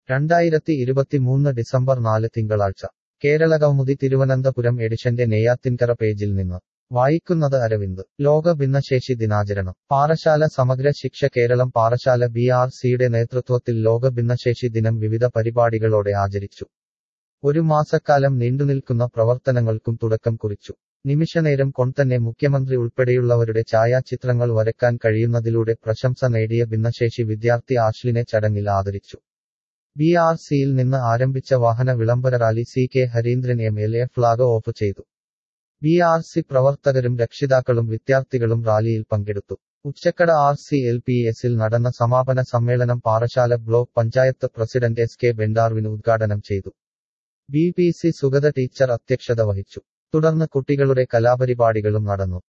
രണ്ടായിരത്തി ഇരുപത്തിമൂന്ന് ഡിസംബർ നാല് തിങ്കളാഴ്ച കേരള കൗമുദി തിരുവനന്തപുരം എഡിഷന്റെ നെയ്യാത്തിൻകര പേജിൽ നിന്ന് വായിക്കുന്നത് അരവിന്ദ് ലോക ഭിന്നശേഷി ദിനാചരണം പാറശാല സമഗ്ര ശിക്ഷ കേരളം പാറശാല ബി ആർ സിയുടെ നേതൃത്വത്തിൽ ലോക ഭിന്നശേഷി ദിനം വിവിധ പരിപാടികളോടെ ആചരിച്ചു ഒരു മാസക്കാലം നീണ്ടുനിൽക്കുന്ന പ്രവർത്തനങ്ങൾക്കും തുടക്കം കുറിച്ചു നിമിഷനേരം കൊണ്ടന്നെ മുഖ്യമന്ത്രി ഉൾപ്പെടെയുള്ളവരുടെ ഛായാചിത്രങ്ങൾ വരയ്ക്കാൻ കഴിയുന്നതിലൂടെ പ്രശംസ നേടിയ ഭിന്നശേഷി വിദ്യാർത്ഥി ആഷ്ലിനെ ചടങ്ങിൽ ആദരിച്ചു ബി ആർ സിയിൽ നിന്ന് ആരംഭിച്ച വാഹന വിളംബര rally C K Harindran M L A flag off ചെയ്തു ബി ആർ സി പ്രവർത്തകരും രക്ഷിതാക്കളും വിദ്യാർത്ഥികളും റാലിയിൽ പങ്കെടുത്തു Uchakkada R C L P എസിൽ നടന്ന സമാപന സമ്മേളനം Parassala block panchayat president S K Ben Darwin ഉദ്ഘാടനം ചെയ്തു B P C Sugatha teacher അധ്യക്ഷത വഹിച്ചു തുടർന്ന് കുട്ടികളുടെ കലാപരിപാടികളും നടന്നു